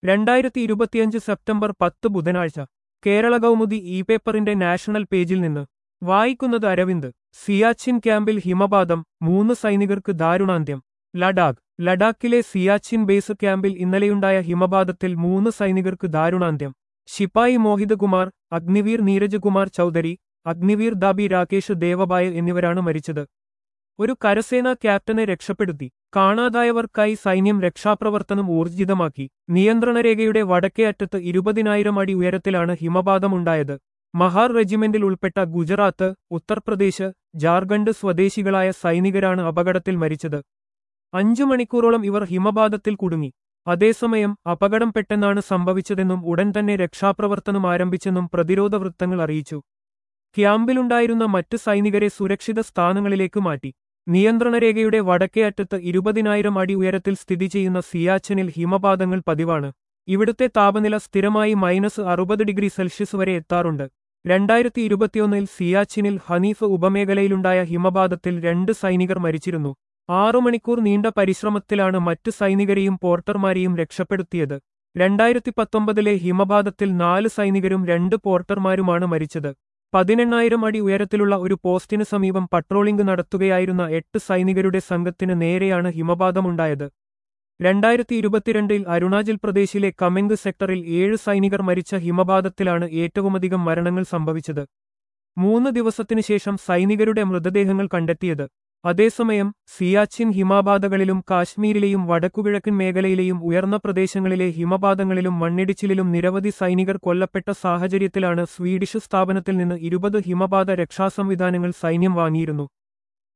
രണ്ടായിരത്തി ഇരുപത്തിയഞ്ച് സെപ്റ്റംബർ പത്ത് ബുധനാഴ്ച കേരള കൗമുദി ഇ പേപ്പറിന്റെ നാഷണൽ പേജിൽ നിന്ന് വായിക്കുന്നത് അരവിന്ദ് സിയാച്ചിൻ ക്യാമ്പിൽ ഹിമപാതം മൂന്ന് സൈനികർക്ക് ദാരുണാന്ത്യം ലഡാക്ക് ലഡാക്കിലെ സിയാച്ചിൻ ബേസ് ക്യാമ്പിൽ ഇന്നലെയുണ്ടായ ഹിമപാതത്തിൽ മൂന്ന് സൈനികർക്ക് ദാരുണാന്ത്യം ശിപ്പായി മോഹിത് കുമാർ അഗ്നിവീർ നീരജ് കുമാർ ചൌധരി അഗ്നിവീർ ദാബി രാകേഷ് ദേവബായൽ എന്നിവരാണ് മരിച്ചത് ഒരു കരസേനാ ക്യാപ്റ്റനെ രക്ഷപ്പെടുത്തി കാണാതായവർക്കായി സൈന്യം രക്ഷാപ്രവർത്തനം ഊർജിതമാക്കി നിയന്ത്രണരേഖയുടെ വടക്കേ അറ്റത്ത് ഇരുപതിനായിരം അടി ഉയരത്തിലാണ് ഹിമപാതമുണ്ടായത് മഹാർ റെജിമെന്റിൽ ഉൾപ്പെട്ട ഗുജറാത്ത് ഉത്തർപ്രദേശ് ജാർഖണ്ഡ് സ്വദേശികളായ സൈനികരാണ് അപകടത്തിൽ മരിച്ചത് അഞ്ചു മണിക്കൂറോളം ഇവർ ഹിമപാതത്തിൽ കുടുങ്ങി അതേസമയം അപകടം പെട്ടെന്നാണ് സംഭവിച്ചതെന്നും ഉടൻ തന്നെ രക്ഷാപ്രവർത്തനം ആരംഭിച്ചെന്നും പ്രതിരോധ വൃത്തങ്ങൾ അറിയിച്ചു ക്യാമ്പിലുണ്ടായിരുന്ന മറ്റ് സൈനികരെ സുരക്ഷിത സ്ഥാനങ്ങളിലേക്ക് മാറ്റി നിയന്ത്രണരേഖയുടെ വടക്കേ അറ്റത്ത് ഇരുപതിനായിരം അടി ഉയരത്തിൽ സ്ഥിതി ചെയ്യുന്ന സിയാച്ചനിൽ ഹിമപാതങ്ങൾ പതിവാണ് ഇവിടുത്തെ താപനില സ്ഥിരമായി മൈനസ് അറുപത് ഡിഗ്രി സെൽഷ്യസ് വരെ എത്താറുണ്ട് രണ്ടായിരത്തി ഇരുപത്തിയൊന്നിൽ സിയാച്ചിനിൽ ഹനീഫ് ഉപമേഖലയിലുണ്ടായ ഹിമപാതത്തിൽ രണ്ട് സൈനികർ മരിച്ചിരുന്നു ആറു മണിക്കൂർ നീണ്ട പരിശ്രമത്തിലാണ് മറ്റ് സൈനികരെയും പോർട്ടർമാരെയും രക്ഷപ്പെടുത്തിയത് രണ്ടായിരത്തി പത്തൊമ്പതിലെ ഹിമപാതത്തിൽ നാല് സൈനികരും രണ്ട് പോർട്ടർമാരുമാണ് മരിച്ചത് പതിനെണ്ണായിരം അടി ഉയരത്തിലുള്ള ഒരു പോസ്റ്റിന് സമീപം പട്രോളിംഗ് നടത്തുകയായിരുന്ന എട്ട് സൈനികരുടെ സംഘത്തിന് നേരെയാണ് ഹിമപാതമുണ്ടായത് രണ്ടായിരത്തി ഇരുപത്തിരണ്ടിൽ അരുണാചൽ പ്രദേശിലെ കമെങ്ക് സെക്ടറിൽ ഏഴ് സൈനികർ മരിച്ച ഹിമപാതത്തിലാണ് ഏറ്റവുമധികം മരണങ്ങൾ സംഭവിച്ചത് മൂന്ന് ദിവസത്തിനു ശേഷം സൈനികരുടെ മൃതദേഹങ്ങൾ കണ്ടെത്തിയത് അതേസമയം സിയാച്ചിൻ ഹിമപാതകളിലും കാശ്മീരിലെയും വടക്കുകിഴക്കൻ മേഖലയിലെയും ഉയർന്ന പ്രദേശങ്ങളിലെ ഹിമപാതങ്ങളിലും മണ്ണിടിച്ചിലിലും നിരവധി സൈനികർ കൊല്ലപ്പെട്ട സാഹചര്യത്തിലാണ് സ്വീഡിഷ് സ്ഥാപനത്തിൽ നിന്ന് ഇരുപത് ഹിമപാത രക്ഷാസംവിധാനങ്ങൾ സൈന്യം വാങ്ങിയിരുന്നു